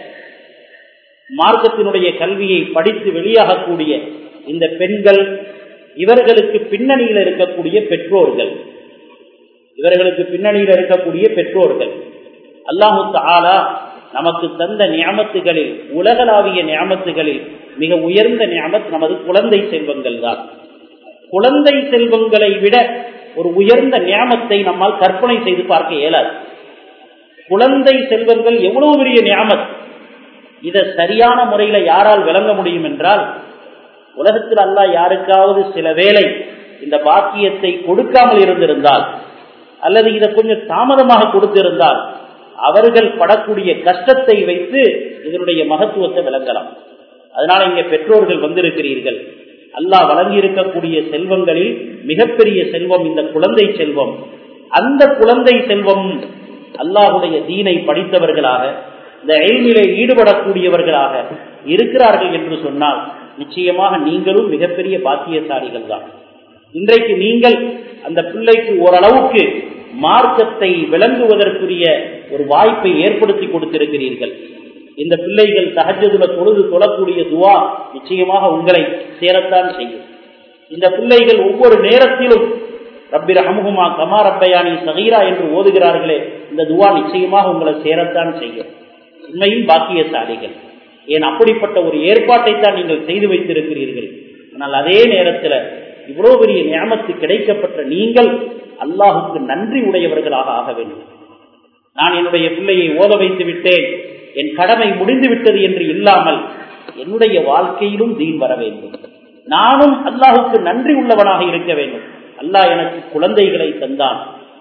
மார்க்கத்தினுடைய கல்வியை படித்து வெளியாகக்கூடிய இந்த பெண்கள் இவர்களுக்கு பின்னணியில் இருக்கக்கூடிய பெற்றோர்கள் இவர்களுக்கு பின்னணியில் இருக்கக்கூடிய பெற்றோர்கள் அல்லாஹு தாலா நமக்கு தந்த நியமத்துகளில் உலகளாவிய நியமத்துகளில் மிக உயர்ந்த நியமத் நமது குழந்தை செல்வங்கள் தான் குழந்தை செல்வங்களை விட ஒரு உயர்ந்த நியமத்தை நம்மால் கற்பனை செய்து பார்க்க இயலாது குழந்தை செல்வங்கள் எவ்வளவு பெரிய நியமத் இதை சரியான முறையில யாரால் விளங்க முடியும் என்றால் உலகத்தில் அல்லா யாருக்காவது சில வேளை இந்த பாக்கியத்தை கொடுக்காமல் இருந்திருந்தால் அல்லது இதை கொஞ்சம் தாமதமாக கொடுத்திருந்தால் அவர்கள் படக்கூடிய கஷ்டத்தை வைத்து இதனுடைய மகத்துவத்தை விளங்கலாம் அதனால இங்க பெற்றோர்கள் வந்திருக்கிறீர்கள் அல்லாஹ் வழங்கி இருக்கக்கூடிய செல்வங்களில் மிகப்பெரிய செல்வம் இந்த குழந்தை செல்வம் அந்த குழந்தை செல்வம் அல்லாஹுடைய தீனை படித்தவர்களாக இந்த எல்மிலே ஈடுபடக்கூடியவர்களாக இருக்கிறார்கள் என்று சொன்னால் நிச்சயமாக நீங்களும் மிகப்பெரிய பாக்கியசாலிகள் தான் இன்றைக்கு நீங்கள் அந்த பிள்ளைக்கு ஓரளவுக்கு மார்க்கத்தை விளங்குவதற்குரிய ஒரு வாய்ப்பை ஏற்படுத்தி கொடுத்திருக்கிறீர்கள் இந்த பிள்ளைகள் சகஜதுல தொழுது தொழக்கூடிய துவா நிச்சயமாக உங்களை சேரத்தான் செய்யும் இந்த பிள்ளைகள் ஒவ்வொரு நேரத்திலும் ரப்பி ரஹமுமா கமா ரப்பயானி சகீரா என்று ஓதுகிறார்களே இந்த துவா நிச்சயமாக உங்களை சேரத்தான் செய்யும் உண்மையில் பாக்கியசாலிகள் ஏன் அப்படிப்பட்ட ஒரு ஏற்பாட்டை தான் நீங்கள் செய்து வைத்திருக்கிறீர்கள் ஆனால் அதே நேரத்தில் இவ்வளவு பெரிய ஞாபத்து கிடைக்கப்பட்ட நீங்கள் அல்லாஹுக்கு நன்றி உடையவர்களாக ஆக வேண்டும் நான் என்னுடைய பிள்ளையை ஓத வைத்து விட்டேன் என் கடமை முடிந்து விட்டது என்று இல்லாமல் என்னுடைய வாழ்க்கையிலும் தீன் வர வேண்டும் நானும் அல்லாஹுக்கு நன்றி உள்ளவனாக இருக்க வேண்டும் அல்லாஹ் எனக்கு குழந்தைகளை தந்தான்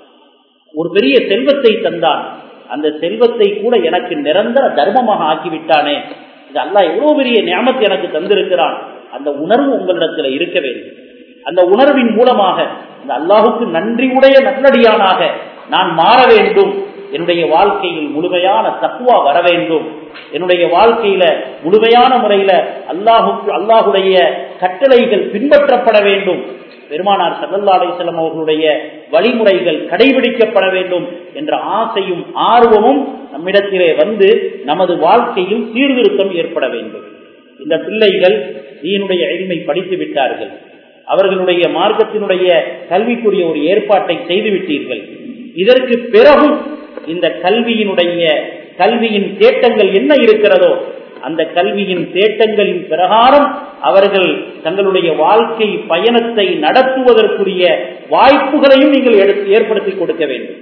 ஒரு பெரிய செல்வத்தை தந்தான் அந்த செல்வத்தை கூட எனக்கு நிரந்தர தர்மமாக ஆக்கிவிட்டானே இது அல்லாஹ் எவ்வளவு பெரிய ஞாபகத்தை எனக்கு தந்திருக்கிறான் அந்த உணர்வு உங்களிடத்துல இருக்க வேண்டும் அந்த உணர்வின் மூலமாக இந்த அல்லாஹுக்கு நன்றி உடைய நல்லடியானாக நான் மாற வேண்டும் என்னுடைய வாழ்க்கையில் முழுமையான தக்குவா வர வேண்டும் என்னுடைய வாழ்க்கையில முழுமையான முறையில அல்லாஹுக்கு அல்லாஹுடைய கட்டளைகள் பின்பற்றப்பட வேண்டும் பெருமானார் சல்லல்லா அலிசல்லம் அவர்களுடைய வழிமுறைகள் கடைபிடிக்கப்பட வேண்டும் என்ற ஆசையும் ஆர்வமும் நம்மிடத்திலே வந்து நமது வாழ்க்கையில் சீர்திருத்தம் ஏற்பட வேண்டும் இந்த பிள்ளைகள் தீனுடைய எளிமை படித்து விட்டார்கள் அவர்களுடைய மார்க்கத்தினுடைய கல்விக்குரிய ஒரு ஏற்பாட்டை செய்து விட்டீர்கள் இதற்கு பிறகும் இந்த கல்வியினுடைய கல்வியின் தேட்டங்கள் என்ன இருக்கிறதோ அந்த கல்வியின் தேட்டங்களின் பிரகாரம் அவர்கள் தங்களுடைய வாழ்க்கை பயணத்தை நடத்துவதற்குரிய வாய்ப்புகளையும் நீங்கள் ஏற்படுத்தி கொடுக்க வேண்டும்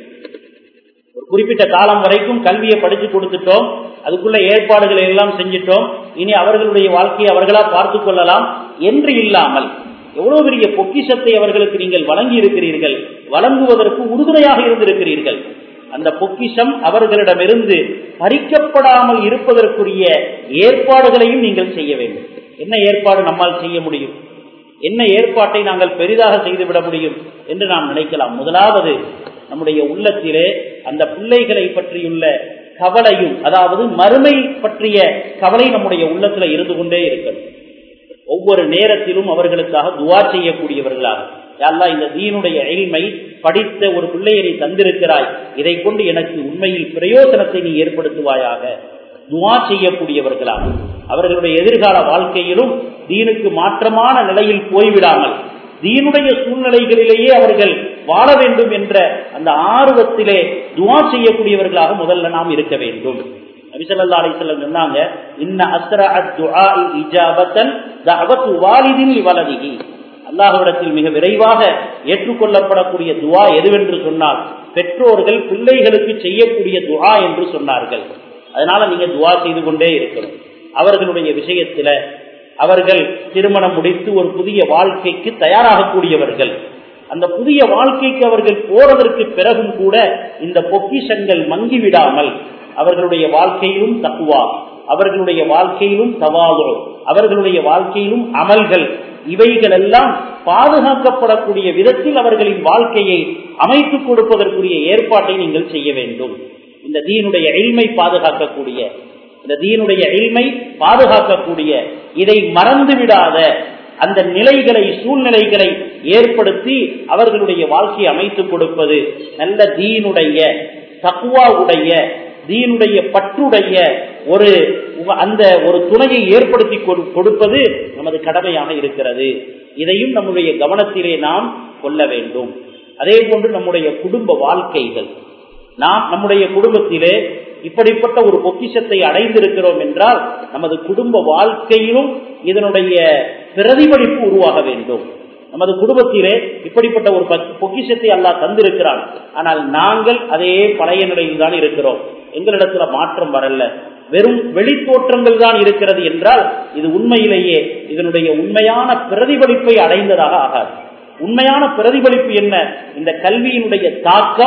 ஒரு குறிப்பிட்ட காலம் வரைக்கும் கல்வியை படிச்சு கொடுத்துட்டோம் அதுக்குள்ள ஏற்பாடுகளை எல்லாம் செஞ்சிட்டோம் இனி அவர்களுடைய வாழ்க்கையை அவர்களா பார்த்து கொள்ளலாம் என்று இல்லாமல் எவ்வளவு பெரிய பொக்கிஷத்தை அவர்களுக்கு நீங்கள் வழங்கி இருக்கிறீர்கள் வழங்குவதற்கு உறுதுணையாக இருந்திருக்கிறீர்கள் அந்த பொக்கிஷம் அவர்களிடமிருந்து பறிக்கப்படாமல் இருப்பதற்குரிய ஏற்பாடுகளையும் நீங்கள் செய்ய வேண்டும் என்ன ஏற்பாடு நம்மால் செய்ய முடியும் என்ன ஏற்பாட்டை நாங்கள் பெரிதாக செய்துவிட முடியும் என்று நாம் நினைக்கலாம் முதலாவது நம்முடைய உள்ளத்திலே அந்த பிள்ளைகளை பற்றியுள்ள கவலையும் அதாவது மறுமை பற்றிய கவலை நம்முடைய உள்ளத்துல இருந்து கொண்டே இருக்கணும் ஒவ்வொரு நேரத்திலும் அவர்களுக்காக துவா செய்யக்கூடியவர்களாக யாரா இந்த தீனுடைய எளிமை படித்த ஒரு பிள்ளையை நீ தந்திருக்கிறாய் இதை கொண்டு எனக்கு உண்மையில் பிரயோசனத்தை நீ ஏற்படுத்துவாயாக துவா செய்யக்கூடியவர்களாக அவர்களுடைய எதிர்கால வாழ்க்கையிலும் தீனுக்கு மாற்றமான நிலையில் போய்விடாமல் தீனுடைய சூழ்நிலைகளிலேயே அவர்கள் வாழ வேண்டும் என்ற அந்த ஆர்வத்திலே துவா செய்யக்கூடியவர்களாக முதல்ல நாம் இருக்க வேண்டும் நபிசல்லா அலிசல்லம் சொன்னாங்க இன்ன அஸ்ரா துஆ இஜாபத்தன் தஅவத்து வாலிதின் லிவலதிஹி அல்லாஹ்விடத்தில் மிக விரைவாக ஏற்றுக்கொள்ளப்படக்கூடிய துவா எதுவென்று சொன்னால் பெற்றோர்கள் பிள்ளைகளுக்கு செய்யக்கூடிய துவா என்று சொன்னார்கள் அதனால நீங்க துவா செய்து கொண்டே இருக்கணும் அவர்களுடைய விஷயத்துல அவர்கள் திருமணம் முடித்து ஒரு புதிய வாழ்க்கைக்கு தயாராகக்கூடியவர்கள் அந்த புதிய வாழ்க்கைக்கு அவர்கள் போறதற்கு பிறகும் கூட இந்த பொக்கிஷங்கள் மங்கிவிடாமல் அவர்களுடைய வாழ்க்கையிலும் தக்குவா அவர்களுடைய வாழ்க்கையிலும் தவாதோ அவர்களுடைய வாழ்க்கையிலும் அமல்கள் இவைகள் எல்லாம் பாதுகாக்கப்படக்கூடிய விதத்தில் அவர்களின் வாழ்க்கையை அமைத்துக் கொடுப்பதற்குரிய ஏற்பாட்டை நீங்கள் செய்ய வேண்டும் இந்த தீனுடைய எளிமை பாதுகாக்கக்கூடிய இந்த தீனுடைய எளிமை பாதுகாக்கக்கூடிய இதை மறந்து விடாத அந்த நிலைகளை சூழ்நிலைகளை ஏற்படுத்தி அவர்களுடைய வாழ்க்கையை அமைத்துக் கொடுப்பது நல்ல தீனுடைய தக்குவாவுடைய தீனுடைய பற்றுடைய ஒரு அந்த ஒரு துணையை ஏற்படுத்தி கொடுப்பது நமது கடமையாக இருக்கிறது இதையும் நம்முடைய கவனத்திலே நாம் கொள்ள வேண்டும் அதே போன்று நம்முடைய குடும்ப வாழ்க்கைகள் நாம் நம்முடைய குடும்பத்திலே இப்படிப்பட்ட ஒரு பொக்கிஷத்தை அடைந்திருக்கிறோம் என்றால் நமது குடும்ப வாழ்க்கையிலும் இதனுடைய பிரதிபலிப்பு உருவாக வேண்டும் நமது குடும்பத்திலே இப்படிப்பட்ட ஒரு பொக்கிஷத்தை அல்லாஹ் தந்திருக்கிறான் ஆனால் நாங்கள் அதே பழைய நிலையில் தான் இருக்கிறோம் எங்களிடத்துல மாற்றம் வரல வெறும் வெளித்தோற்றங்கள் தான் இருக்கிறது என்றால் இது உண்மையிலேயே இதனுடைய உண்மையான பிரதிபலிப்பை அடைந்ததாக ஆகாது உண்மையான பிரதிபலிப்பு என்ன இந்த கல்வியினுடைய தாக்கம்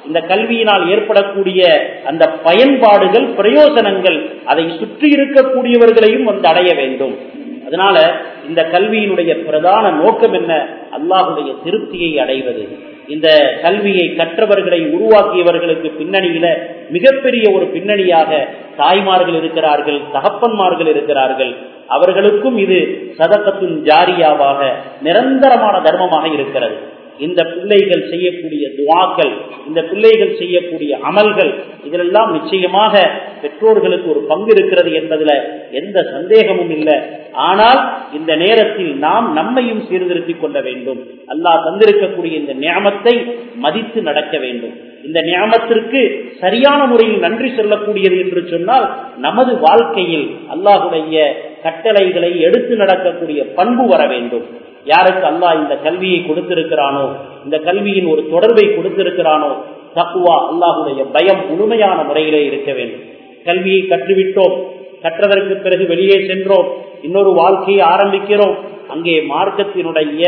இந்த கல்வியினால் ஏற்படக்கூடிய அந்த பயன்பாடுகள் பிரயோஜனங்கள் அதை சுற்றி இருக்கக்கூடியவர்களையும் வந்து அடைய வேண்டும் அதனால இந்த கல்வியினுடைய பிரதான நோக்கம் என்ன அல்லாஹுடைய திருப்தியை அடைவது இந்த கல்வியை கற்றவர்களை உருவாக்கியவர்களுக்கு பின்னணியில மிகப்பெரிய ஒரு பின்னணியாக தாய்மார்கள் இருக்கிறார்கள் தகப்பன்மார்கள் இருக்கிறார்கள் அவர்களுக்கும் இது சதக்கத்தின் ஜாரியாவாக நிரந்தரமான தர்மமாக இருக்கிறது இந்த பிள்ளைகள் செய்யக்கூடிய துவாக்கள் இந்த பிள்ளைகள் செய்யக்கூடிய அமல்கள் இதிலெல்லாம் நிச்சயமாக பெற்றோர்களுக்கு ஒரு பங்கு இருக்கிறது என்பதுல எந்த சந்தேகமும் இல்லை ஆனால் இந்த நேரத்தில் நாம் நம்மையும் சீர்திருத்திக் கொள்ள வேண்டும் அல்லாஹ் தந்திருக்கக்கூடிய இந்த நியமத்தை மதித்து நடக்க வேண்டும் இந்த நியமத்திற்கு சரியான முறையில் நன்றி சொல்லக்கூடியது என்று சொன்னால் நமது வாழ்க்கையில் அல்லாஹுடைய கட்டளைகளை எடுத்து நடக்கக்கூடிய பண்பு வர வேண்டும் யாருக்கு அல்லாஹ் இந்த கல்வியை கொடுத்திருக்கிறானோ இந்த கல்வியின் ஒரு தொடர்பை கொடுத்திருக்கிறானோ தக்குவா அல்லாஹுடைய பயம் முழுமையான முறையிலே இருக்க வேண்டும் கல்வியை கற்றுவிட்டோம் கற்றதற்கு பிறகு வெளியே சென்றோம் இன்னொரு வாழ்க்கையை ஆரம்பிக்கிறோம் அங்கே மார்க்கத்தினுடைய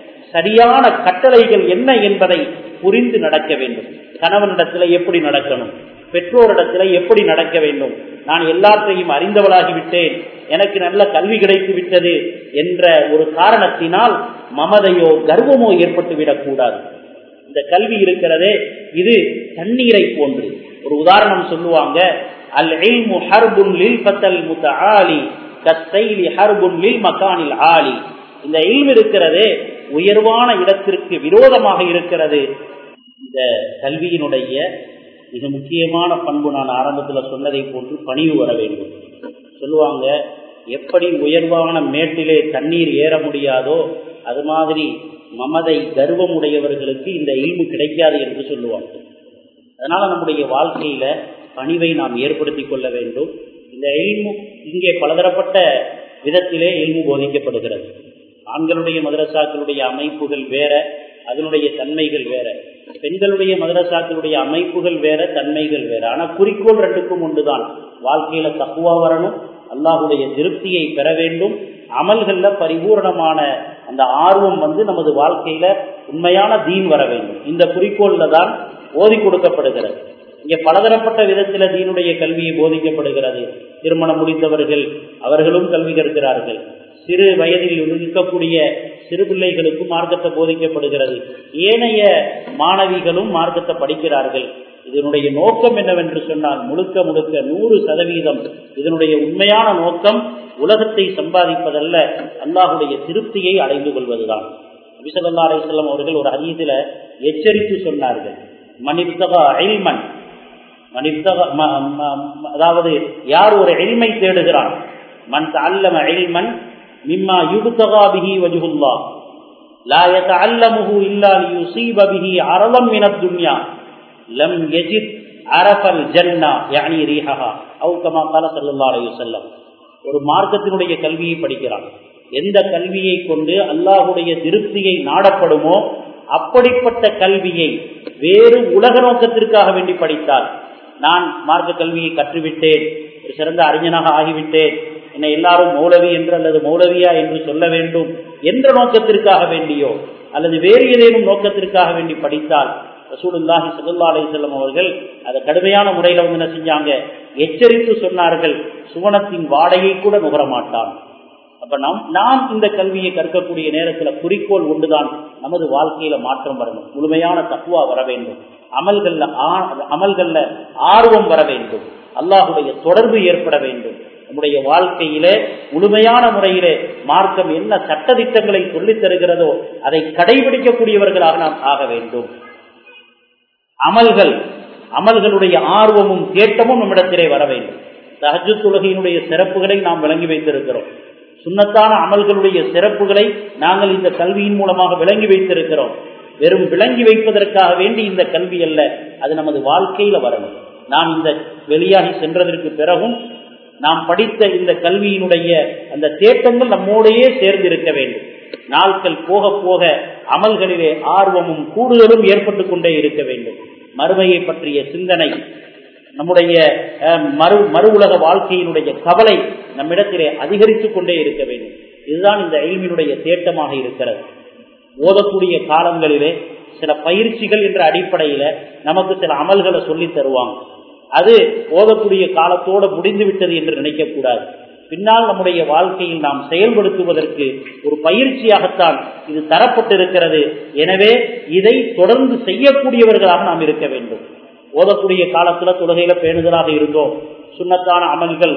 சரியான கட்டளைகள் என்ன என்பதை புரிந்து நடக்க வேண்டும் கணவனிடத்துல எப்படி நடக்கணும் பெற்றோரிடத்துல எப்படி நடக்க வேண்டும் நான் எல்லாத்தையும் அறிந்தவளாகிவிட்டேன் எனக்கு நல்ல கல்வி கிடைத்து விட்டது என்ற ஒரு காரணத்தினால் மமதையோ கர்வமோ ஏற்பட்டு விடக்கூடாது இந்த கல்வி இருக்கிறதே இது தண்ணீரை போன்று ஒரு உதாரணம் சொல்லுவாங்க அல் இல்மு ஹர்புன் லில் ஃபத்தல் முத்தஆலி கஸ்ஸைலி ஹர்புன் லில் மகானில் ஆலி இந்த இல்ம் இருக்கிறதே உயர்வான இடத்திற்கு விரோதமாக இருக்கிறது இந்த கல்வியினுடைய மிக முக்கியமான பண்பு நான் ஆரம்பத்தில் சொன்னதை போன்று பணிவு வர வேண்டும் சொல்லுவாங்க எப்படி உயர்வான மேட்டிலே தண்ணீர் ஏற முடியாதோ அது மாதிரி மமதை கர்வம் உடையவர்களுக்கு இந்த இல்மு கிடைக்காது என்று சொல்லுவாங்க அதனால நம்முடைய வாழ்க்கையில பணிவை நாம் ஏற்படுத்திக் கொள்ள வேண்டும் இந்த எல்மு இங்கே பலதரப்பட்ட விதத்திலே எல்மு போதிக்கப்படுகிறது ஆண்களுடைய மதரசாக்களுடைய அமைப்புகள் வேற அதனுடைய தன்மைகள் வேற பெண்களுடைய மதரசாக்களுடைய அமைப்புகள் வேற தன்மைகள் வேற ஆனா குறிக்கோள் ரெண்டுக்கும் ஒன்றுதான் வாழ்க்கையில தக்குவா வரணும் அல்லாஹுடைய திருப்தியை பெற வேண்டும் அமல்கள்ல பரிபூர்ணமான அந்த ஆர்வம் வந்து நமது வாழ்க்கையில உண்மையான தீன் வர வேண்டும் இந்த குறிக்கோள்ல தான் ஓதி கொடுக்கப்படுகிறது இங்கே பலதரப்பட்ட விதத்தில் தீனுடைய கல்வியை போதிக்கப்படுகிறது திருமணம் முடித்தவர்கள் அவர்களும் கல்வி கற்கிறார்கள் சிறு வயதில் இருக்கக்கூடிய சிறு பிள்ளைகளுக்கும் மார்க்கத்தை போதிக்கப்படுகிறது ஏனைய மாணவிகளும் மார்க்கத்தை படிக்கிறார்கள் இதனுடைய நோக்கம் என்னவென்று சொன்னால் முழுக்க முழுக்க நூறு சதவீதம் இதனுடைய உண்மையான நோக்கம் உலகத்தை சம்பாதிப்பதல்ல அல்லாஹுடைய திருப்தியை அடைந்து கொள்வதுதான் அபிசல்லா அலிசல்லாம் அவர்கள் ஒரு அதீதில எச்சரித்து சொன்னார்கள் மனிப்தகா அயில்மன் மனிப்தகா அதாவது யார் ஒரு எளிமை தேடுகிறான் மன் அல்லம எல்மன் மிம்மா யுபுத்தகா பிஹி வஜுகுல்லா لا يتعلمه إلا ليصيب به عرضا من الدنيا لم يجد عرف الجنة يعني ريحها أو كما قال صلى الله عليه وسلم ஒரு மார்க்கத்தினுடைய கல்வியை படிக்கிறான் எந்த கல்வியை கொண்டு அல்லாஹுடைய திருப்தியை நாடப்படுமோ அப்படிப்பட்ட கல்வியை வேறு உலக நோக்கத்திற்காக வேண்டி படித்தால் நான் மார்க்க கல்வியை கற்றுவிட்டேன் ஒரு சிறந்த அறிஞனாக ஆகிவிட்டேன் என்னை எல்லாரும் மௌலவி என்று அல்லது மௌலவியா என்று சொல்ல வேண்டும் என்ற நோக்கத்திற்காக வேண்டியோ அல்லது வேறு ஏதேனும் நோக்கத்திற்காக வேண்டி படித்தால் ரசூலுல்லாஹி சல்லா அலிசல்லம் அவர்கள் அதை கடுமையான முறையில் வந்து என்ன செஞ்சாங்க எச்சரித்து சொன்னார்கள் சுவனத்தின் வாடையை கூட நுகர மாட்டான் அப்ப நாம் நாம் இந்த கல்வியை கற்கக்கூடிய நேரத்தில் குறிக்கோள் ஒன்றுதான் நமது வாழ்க்கையில மாற்றம் வரணும் முழுமையான தக்குவா வர வேண்டும் அமல்கள்ல அமல்கள்ல ஆர்வம் வர வேண்டும் அல்லாஹுடைய தொடர்பு ஏற்பட வேண்டும் நம்முடைய வாழ்க்கையிலே முழுமையான முறையிலே மார்க்கம் என்ன சட்டதிட்டங்களை சொல்லித் தருகிறதோ அதை கடைபிடிக்கக்கூடியவர்களாக நாம் ஆக வேண்டும் அமல்கள் அமல்களுடைய ஆர்வமும் தேட்டமும் நம்மிடத்திலே வர வேண்டும் சஹஜு தொழுகையினுடைய சிறப்புகளை நாம் விளங்கி வைத்திருக்கிறோம் சுண்ணத்தான அமல்களுடைய சிறப்புகளை நாங்கள் இந்த கல்வியின் மூலமாக விளங்கி வைத்திருக்கிறோம் வெறும் விளங்கி வைப்பதற்காக வேண்டி இந்த கல்வி அல்ல அது நமது வாழ்க்கையில வரணும் நாம் இந்த வெளியாகி சென்றதற்கு பிறகும் நாம் படித்த இந்த கல்வியினுடைய அந்த தேட்டங்கள் நம்மோடையே சேர்ந்து இருக்க வேண்டும் நாட்கள் போக போக அமல்களிலே ஆர்வமும் கூடுதலும் ஏற்பட்டு கொண்டே இருக்க வேண்டும் மறுமையை பற்றிய சிந்தனை நம்முடைய மறு மறு உலக வாழ்க்கையினுடைய கவலை நம்மிடத்திலே அதிகரித்துக் கொண்டே இருக்க வேண்டும் இதுதான் இந்த எல்மினுடைய தேட்டமாக இருக்கிறது ஓதக்கூடிய காலங்களிலே சில பயிற்சிகள் என்ற அடிப்படையில நமக்கு சில அமல்களை சொல்லி தருவாங்க அது ஓதக்கூடிய காலத்தோடு முடிந்து விட்டது என்று நினைக்கக்கூடாது பின்னால் நம்முடைய வாழ்க்கையில் நாம் செயல்படுத்துவதற்கு ஒரு பயிற்சியாகத்தான் இது தரப்பட்டிருக்கிறது எனவே இதை தொடர்ந்து செய்யக்கூடியவர்களாக நாம் இருக்க வேண்டும் ஓதக்கூடிய காலத்துல தொழுகையில பேணுதலாக இருந்தோம் சுண்ணத்தான அமல்கள்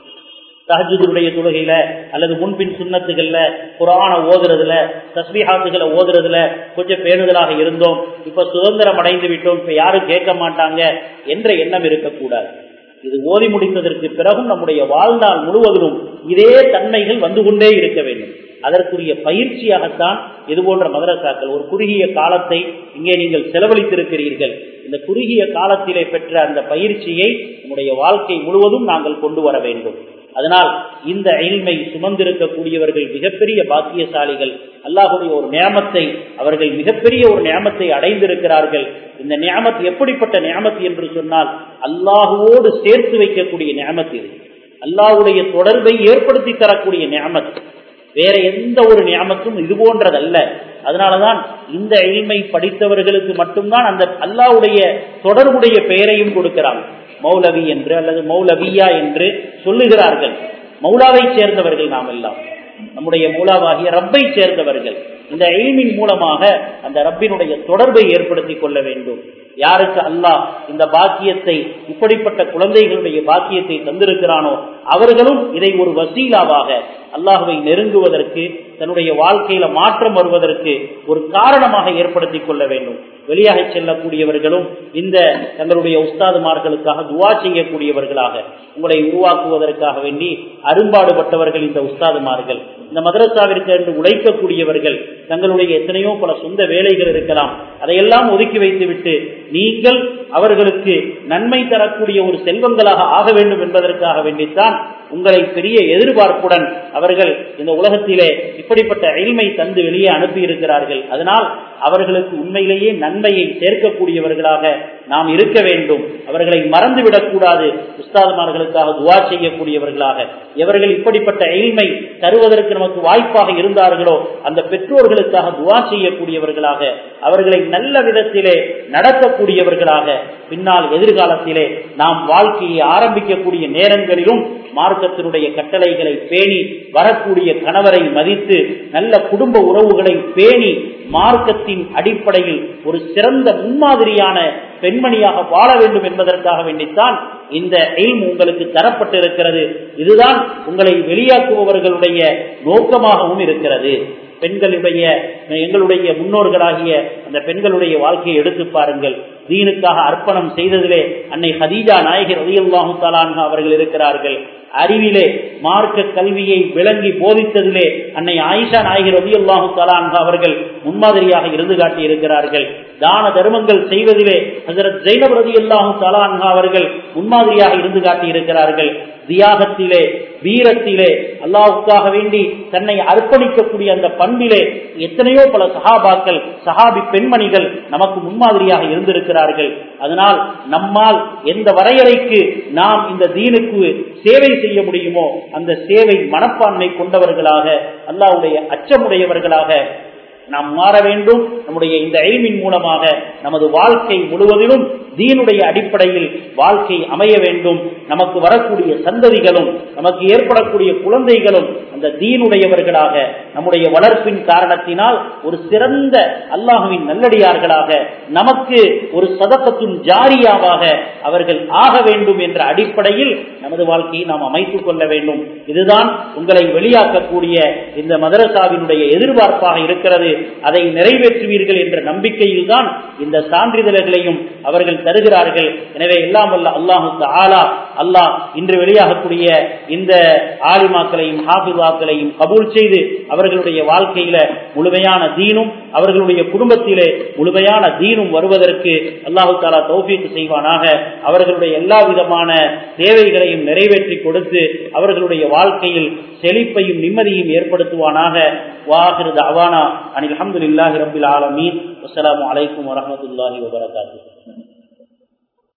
தஹஜுடைய தொழுகையில அல்லது முன்பின் சுண்ணத்துகள்ல புராண ஓதுறதுல தஸ்மிஹாத்துகளை ஓதுறதுல கொஞ்சம் பேணுதலாக இருந்தோம் இப்ப சுதந்திரம் அடைந்து விட்டோம் இப்ப யாரும் கேட்க மாட்டாங்க என்ற எண்ணம் இருக்கக்கூடாது இது ஓதி முடித்ததற்கு பிறகும் நம்முடைய வாழ்நாள் முழுவதிலும் இதே தன்மைகள் வந்து கொண்டே இருக்க வேண்டும் அதற்குரிய பயிற்சியாகத்தான் இது போன்ற மதரசாக்கள் ஒரு குறுகிய காலத்தை இங்கே நீங்கள் செலவழித்திருக்கிறீர்கள் இந்த குறுகிய காலத்திலே பெற்ற அந்த பயிற்சியை நம்முடைய வாழ்க்கை முழுவதும் நாங்கள் கொண்டு வர வேண்டும் அதனால் இந்த எளிமை சுமந்திருக்கக்கூடியவர்கள் மிகப்பெரிய பாக்கியசாலிகள் அல்லாஹுடைய ஒரு நியமத்தை அவர்கள் மிகப்பெரிய ஒரு நியமத்தை அடைந்திருக்கிறார்கள் இந்த நியமத் எப்படிப்பட்ட நியமத் என்று சொன்னால் அல்லாஹுவோடு சேர்த்து வைக்கக்கூடிய நியமத் இது அல்லாஹுடைய தொடர்பை ஏற்படுத்தி தரக்கூடிய நியமத் வேற எந்த ஒரு நியமத்தும் இது போன்றதல்ல அதனாலதான் இந்த எளிமை படித்தவர்களுக்கு மட்டும்தான் அந்த அல்லாவுடைய தொடர்புடைய பெயரையும் கொடுக்கிறாங்க மௌலவி என்று அல்லது மௌலவியா என்று சொல்லுகிறார்கள் மௌலாவை சேர்ந்தவர்கள் நாம் எல்லாம் நம்முடைய மூலாவாகிய ரப்பை சேர்ந்தவர்கள் இந்த எய்மின் மூலமாக அந்த ரப்பினுடைய தொடர்பை ஏற்படுத்திக் கொள்ள வேண்டும் யாருக்கு அல்லாஹ் இந்த பாக்கியத்தை இப்படிப்பட்ட குழந்தைகளுடைய பாக்கியத்தை தந்திருக்கிறானோ அவர்களும் இதை ஒரு வசீலாவாக அல்லாஹுவை நெருங்குவதற்கு தன்னுடைய வாழ்க்கையில மாற்றம் வருவதற்கு ஒரு காரணமாக ஏற்படுத்திக் கொள்ள வேண்டும் வெளியாக செல்லக்கூடியவர்களும் இந்த தங்களுடைய உஸ்தாதுமார்களுக்காக துவா செய்யக்கூடியவர்களாக உங்களை உருவாக்குவதற்காக வேண்டி அரும்பாடுபட்டவர்கள் இந்த உஸ்தாதுமார்கள் இந்த மதரசாவிற்கு என்று உழைக்கக்கூடியவர்கள் தங்களுடைய எத்தனையோ பல சொந்த வேலைகள் இருக்கலாம் அதையெல்லாம் ஒதுக்கி வைத்துவிட்டு நீங்கள் அவர்களுக்கு நன்மை தரக்கூடிய ஒரு செல்வங்களாக ஆக வேண்டும் என்பதற்காக வேண்டித்தான் உங்களை பெரிய எதிர்பார்ப்புடன் அவர்கள் இந்த உலகத்திலே இப்படிப்பட்ட எளிமை தந்து வெளியே அனுப்பி இருக்கிறார்கள் அதனால் அவர்களுக்கு உண்மையிலேயே நன்மையை சேர்க்கக்கூடியவர்களாக நாம் இருக்க வேண்டும் அவர்களை மறந்துவிடக் கூடாது உஸ்தாதுமார்களுக்காக துவா செய்யக்கூடியவர்களாக எவர்கள் இப்படிப்பட்ட எளிமை தருவதற்கு நமக்கு வாய்ப்பாக இருந்தார்களோ அந்த பெற்றோர்களுக்காக துவா செய்யக்கூடியவர்களாக அவர்களை நல்ல விதத்திலே நடத்தக்கூடியவர்களாக பின்னால் எதிர்காலத்திலே நாம் வாழ்க்கையை ஆரம்பிக்கக்கூடிய நேரங்களிலும் மார்க்கத்தினுடைய கட்டளைகளை பேணி வரக்கூடிய கணவரை மதித்து நல்ல குடும்ப உறவுகளை பேணி மார்க்கத்தின் அடிப்படையில் ஒரு சிறந்த முன்மாதிரியான பெண்மணியாக வாழ வேண்டும் என்பதற்காக வேண்டித்தான் இந்த எய்ம் உங்களுக்கு தரப்பட்டிருக்கிறது இதுதான் உங்களை வெளியாக்குபவர்களுடைய நோக்கமாகவும் இருக்கிறது பெண்களுடைய எங்களுடைய முன்னோர்களாகிய அந்த பெண்களுடைய வாழ்க்கையை எடுத்து பாருங்கள் தீனுக்காக அர்ப்பணம் செய்ததிலே அன்னை ஹதீஜா நாயகர் ரதியுல்லாஹு தலான்ஹா அவர்கள் இருக்கிறார்கள் அறிவிலே மார்க்க கல்வியை விளங்கி போதித்ததிலே அன்னை ஆயிஷா நாயகர் ரதியுல்லாஹு தலான்ஹா அவர்கள் முன்மாதிரியாக இருந்து காட்டி இருக்கிறார்கள் தான தர்மங்கள் செய்வதிலே ஹசரத் ஜெயினப் ரதி அல்லாஹு தலான்ஹா அவர்கள் முன்மாதிரியாக இருந்து காட்டி இருக்கிறார்கள் தியாகத்திலே வீரத்திலே அல்லாவுக்காக வேண்டி தன்னை அர்ப்பணிக்கக்கூடிய அந்த பண்பிலே எத்தனையோ பல சஹாபாக்கள் சஹாபி பெண்மணிகள் நமக்கு முன்மாதிரியாக இருந்திருக்கிறார்கள் அதனால் நம்மால் எந்த வரையறைக்கு நாம் இந்த தீனுக்கு சேவை செய்ய முடியுமோ அந்த சேவை மனப்பான்மை கொண்டவர்களாக அல்லாவுடைய அச்சமுடையவர்களாக நாம் மாற வேண்டும் நம்முடைய இந்த எய்மின் மூலமாக நமது வாழ்க்கை முழுவதிலும் தீனுடைய அடிப்படையில் வாழ்க்கை அமைய வேண்டும் நமக்கு வரக்கூடிய சந்ததிகளும் நமக்கு ஏற்படக்கூடிய குழந்தைகளும் அந்த தீனுடையவர்களாக நம்முடைய வளர்ப்பின் காரணத்தினால் ஒரு சிறந்த அல்லாஹுவின் நல்லடியார்களாக நமக்கு ஒரு சதக்கத்தும் ஜாரியாவாக அவர்கள் ஆக வேண்டும் என்ற அடிப்படையில் நமது வாழ்க்கையை நாம் அமைத்துக் கொள்ள வேண்டும் இதுதான் உங்களை வெளியாக்கக்கூடிய இந்த மதரசாவினுடைய எதிர்பார்ப்பாக இருக்கிறது அதை நிறைவேற்றுவீர்கள் என்ற நம்பிக்கையில் தான் இந்த சான்றிதழ்களையும் அவர்கள் தருகிறார்கள் எனவே எல்லாம் வல்ல அல்லாஹு ஆலா அல்லாஹ் இன்று வெளியாகக்கூடிய இந்த ஆலிமாக்களையும் ஹாபிவாக்களையும் கபூல் செய்து அவர்களுடைய வாழ்க்கையில முழுமையான தீனும் அவர்களுடைய குடும்பத்திலே முழுமையான தீனும் வருவதற்கு அல்லாஹு தாலா தௌஃபீக்கு செய்வானாக அவர்களுடைய எல்லா விதமான தேவைகளையும் நிறைவேற்றி கொடுத்து அவர்களுடைய வாழ்க்கையில் செழிப்பையும் நிம்மதியும் ஏற்படுத்துவானாக வாஹிரு அவானா அனில் அஹமதுல்லாஹி ரபில் ஆலமீன் அஸ்லாம் வலைக்கம் வரமத்துல்லாஹி வபரகாத்து